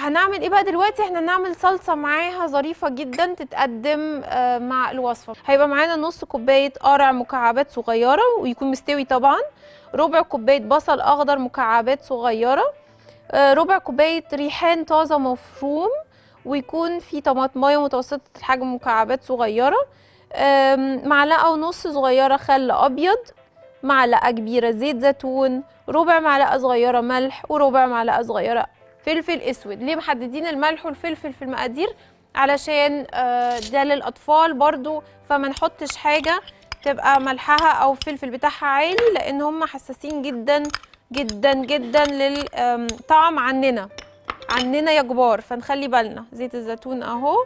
هنعمل ايه بقى دلوقتي احنا هنعمل صلصه معاها ظريفه جدا تتقدم آه، مع الوصفه هيبقى معانا نص كوبايه قرع مكعبات صغيره ويكون مستوي طبعا ربع كوبايه بصل اخضر مكعبات صغيره آه، ربع كوبايه ريحان طازه مفروم ويكون في طماطمايه متوسطه الحجم مكعبات صغيره آم، معلقه ونص صغيره خل ابيض معلقه كبيره زيت زيتون ربع معلقه صغيره ملح وربع معلقه صغيره فلفل اسود ليه محددين الملح والفلفل في المقادير علشان آه، ده للاطفال برضو فما نحطش حاجه تبقى ملحها او الفلفل بتاعها عالي لان هم حساسين جدا جدا جدا للطعم عننا عننا يا كبار فنخلي بالنا زيت الزيتون اهو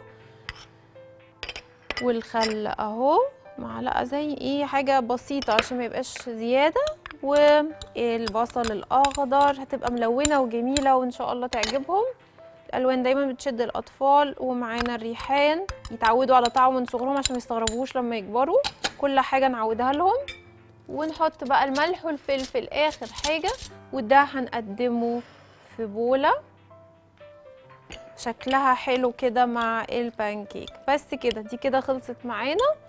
والخل اهو معلقه زي ايه حاجه بسيطه عشان ما يبقاش زياده والبصل الاخضر هتبقى ملونه وجميله وان شاء الله تعجبهم الالوان دايما بتشد الاطفال ومعانا الريحان يتعودوا على طعمه من صغرهم عشان ما يستغربوش لما يكبروا كل حاجه نعودها لهم ونحط بقى الملح والفلفل اخر حاجه وده هنقدمه في بوله شكلها حلو كده مع البانكيك بس كده دي كده خلصت معانا